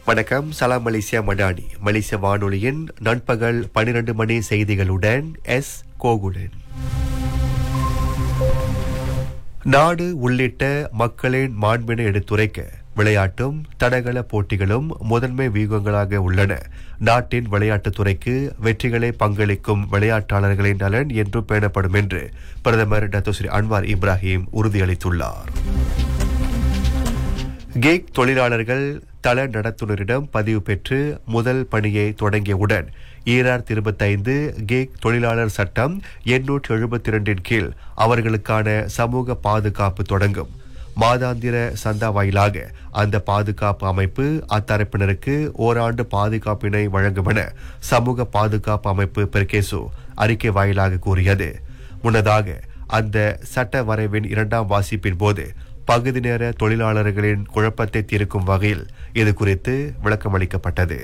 வணக்கம் சலாம் மலேசியா மடானி மலேசிய வானொலியின் நண்பகல் பனிரெண்டு மணி செய்திகளுடன் எஸ் கோகுலன் நாடு உள்ளிட்ட மக்களின் மாண்பினை எடுத்துரைக்க விளையாட்டும் தடகள போட்டிகளும் முதன்மை வியூகங்களாக உள்ளன நாட்டின் விளையாட்டுத் துறைக்கு வெற்றிகளை பங்களிக்கும் விளையாட்டாளர்களின் நலன் என்றும் பேணப்படும் என்று பிரதமர் டத்தோஸ்ரீ அன்வார் இப்ராஹிம் உறுதியளித்துள்ளார் கேக் தொழிலாளர்கள் தள நடத்துனரிடம் பதிவு பெற்று முதல் பணியை தொடங்கியவுடன் ஈரார் இருபத்தைந்து கேக் தொழிலாளர் சட்டம் எண்ணூற்று எழுபத்தி இரண்டின் கீழ் அவர்களுக்கான சமூக பாதுகாப்பு தொடங்கும் மாதாந்திர சந்தா வாயிலாக அந்த பாதுகாப்பு அமைப்பு அத்தரப்பினருக்கு ஓராண்டு பாதுகாப்பினை வழங்கும் என சமூக பாதுகாப்பு அமைப்பு பெர்கேசு அறிக்கை வாயிலாக கூறியது முன்னதாக அந்த சட்ட வரைவின் இரண்டாம் வாசிப்பின் போது பகுதி நேர தொழிலாளர்களின் குழப்பத்தை தீர்க்கும் வகையில் இது குறித்து விளக்கமளிக்கப்பட்டது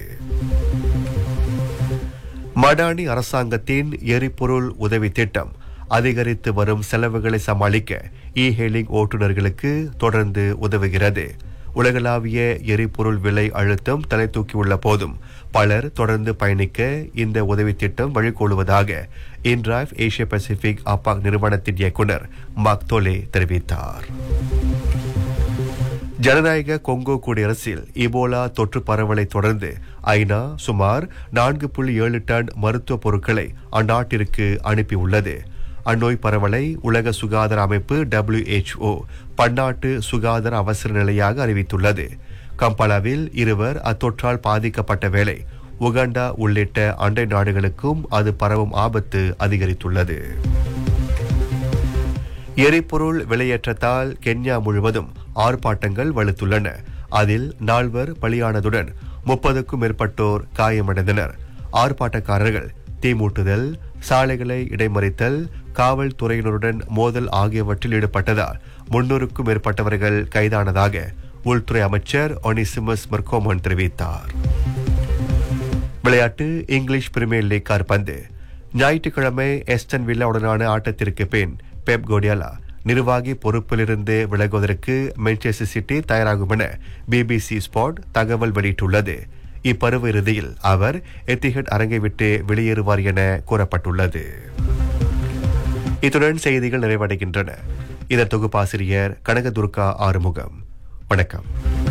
மடானி அரசாங்கத்தின் எரிபொருள் உதவி திட்டம் அதிகரித்து வரும் செலவுகளை சமாளிக்க இ ஹெயிலிங் ஓட்டுநர்களுக்கு தொடர்ந்து உதவுகிறது உலகளாவிய எரிபொருள் விலை அழுத்தம் தலை தூக்கியுள்ள போதும் பலர் தொடர்ந்து பயணிக்க இந்த உதவி திட்டம் வழிகோலுவதாக இன்டிரைவ் ஏசியா பசிபிக் அப்பாக் நிறுவனத்தின் இயக்குனர் மக்தோலே தெரிவித்தார் ஜனநாயக கொங்கோ குடியரசில் இபோலா தொற்று பரவலை தொடர்ந்து ஐநா சுமார் நான்கு புள்ளி ஏழு டன் மருத்துவ பொருட்களை அந்நாட்டிற்கு அனுப்பியுள்ளது அந்நோய் பரவலை உலக சுகாதார அமைப்பு WHO பன்னாட்டு சுகாதார அவசர நிலையாக அறிவித்துள்ளது கம்பலாவில் இருவர் அத்தொற்றால் பாதிக்கப்பட்ட வேளை உகாண்டா உள்ளிட்ட அண்டை நாடுகளுக்கும் அது பரவும் ஆபத்து அதிகரித்துள்ளது எரிபொருள் விலையேற்றத்தால் கென்யா முழுவதும் ஆர்ப்பாட்டங்கள் வலுத்துள்ளன அதில் நால்வர் பலியானதுடன் முப்பதுக்கும் மேற்பட்டோர் காயமடைந்தனர் ஆர்ப்பாட்டக்காரர்கள் தீமூட்டுதல் சாலைகளை இடைமறித்தல் காவல்துறையினருடன் மோதல் ஆகியவற்றில் ஈடுபட்டதால் முன்னூறுக்கும் மேற்பட்டவர்கள் கைதானதாக உள்துறை அமைச்சர் ஒனிசிமஸ் மர்கோமன் தெரிவித்தார் விளையாட்டு இங்கிலீஷ் பிரீமியர் லீக் கால்பந்து ஞாயிற்றுக்கிழமை எஸ்டன் வில்லாவுடனான ஆட்டத்திற்கு பின் பெப் கோடியாலா நிர்வாகி பொறுப்பிலிருந்து விலகுவதற்கு மான்செஸ்டர் சிட்டி தயாராகும் என பிபிசி ஸ்பாட் தகவல் வெளியிட்டுள்ளது இப்பருவ இறுதியில் அவர் எத்திஹட் அரங்கை விட்டு வெளியேறுவார் என கூறப்பட்டுள்ளது இத்துடன் செய்திகள் நிறைவடைகின்றன இதன் தொகுப்பாசிரியர் கனகதுர்கா ஆறுமுகம் வணக்கம்